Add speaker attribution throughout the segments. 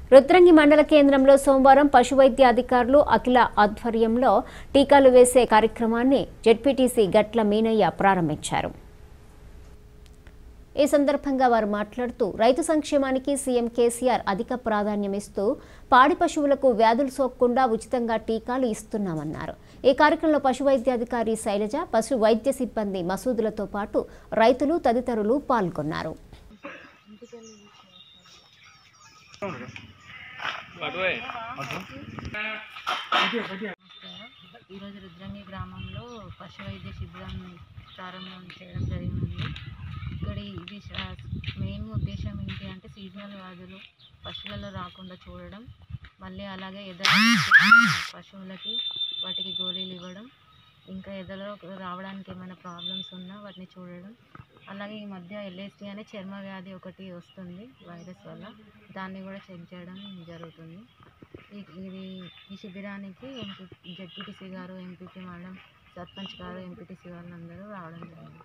Speaker 1: రుద్రంగి మండల కేంద్రంలో సోమవారం పశువైద్య అధికారులు అఖిల ఆధ్వర్యంలో టీకాలు వేసే కార్యక్రమాన్ని జెడ్పీటీసీ గట్ల మీనయ్య ప్రారంభించారు ఈ సందర్భంగా వారు మాట్లాడుతూ రైతు సంక్షేమానికి సీఎం కేసీఆర్ అధిక ప్రాధాన్యమిస్తూ పాడి పశువులకు వ్యాధులు సోకకుండా ఉచితంగా టీకాలు ఇస్తున్నామన్నారు ఈ కార్యక్రమంలో పశు వైద్యాధికారి శైలజ పశు వైద్య సిబ్బంది మసూదులతో పాటు రైతులు తదితరులు పాల్గొన్నారు
Speaker 2: ఈరోజు రుద్రంగి గ్రామంలో పశు వైద్య శిబిరాన్ని ప్రారంభం చేయడం జరిగింది ఇక్కడ ఇది శా- మెయిన్ ఉద్దేశం ఏంటి అంటే సీజనల్ వ్యాధులు పశువులలో రాకుండా చూడడం మళ్ళీ అలాగే ఎదల పశువులకి వాటికి గోళీలు ఇవ్వడం ఇంకా ఎదలో రావడానికి ఏమైనా ప్రాబ్లమ్స్ ఉన్నా వాటిని చూడడం అలాగే ఈ మధ్య ఎల్ఎస్టీ అనే చర్మ వ్యాధి ఒకటి వస్తుంది వైరస్ వల్ల దాన్ని కూడా చెక్ చేయడం జరుగుతుంది ఈ- ఇది ఈ శిబిరానికి జడ్పీటీసీ గారు ఎంపీపీ మేడం సర్పంచ్ గారు ఎంపీటీసీ వాళ్ళు అందరూ రావడం జరిగింది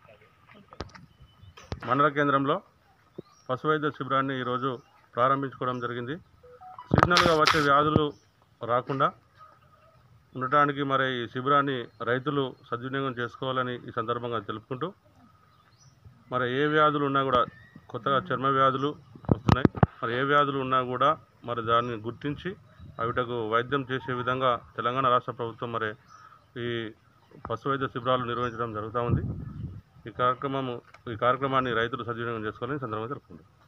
Speaker 3: మండల కేంద్రంలో పశు వైద్య శిబిరాన్ని ఈరోజు ప్రారంభించుకోవడం జరిగింది సీజనల్గా వచ్చే వ్యాధులు రాకుండా ఉండటానికి మరి ఈ శిబిరాన్ని రైతులు సద్వినియోగం చేసుకోవాలని ఈ సందర్భంగా తెలుపుకుంటూ మరి ఏ వ్యాధులు ఉన్నా కూడా కొత్తగా చర్మ వ్యాధులు వస్తున్నాయి మరి ఏ వ్యాధులు ఉన్నా కూడా మరి దాన్ని గుర్తించి అవిటకు వైద్యం చేసే విధంగా తెలంగాణ రాష్ట్ర ప్రభుత్వం మరి ఈ పశు వైద్య శిబిరాలు నిర్వహించడం జరుగుతూ ఉంది ఈ కార్యక్రమము ఈ కార్యక్రమాన్ని రైతులు సద్వినియోగం చేసుకోవాలని ఈ సందర్భంగా తెలుపుకుంటారు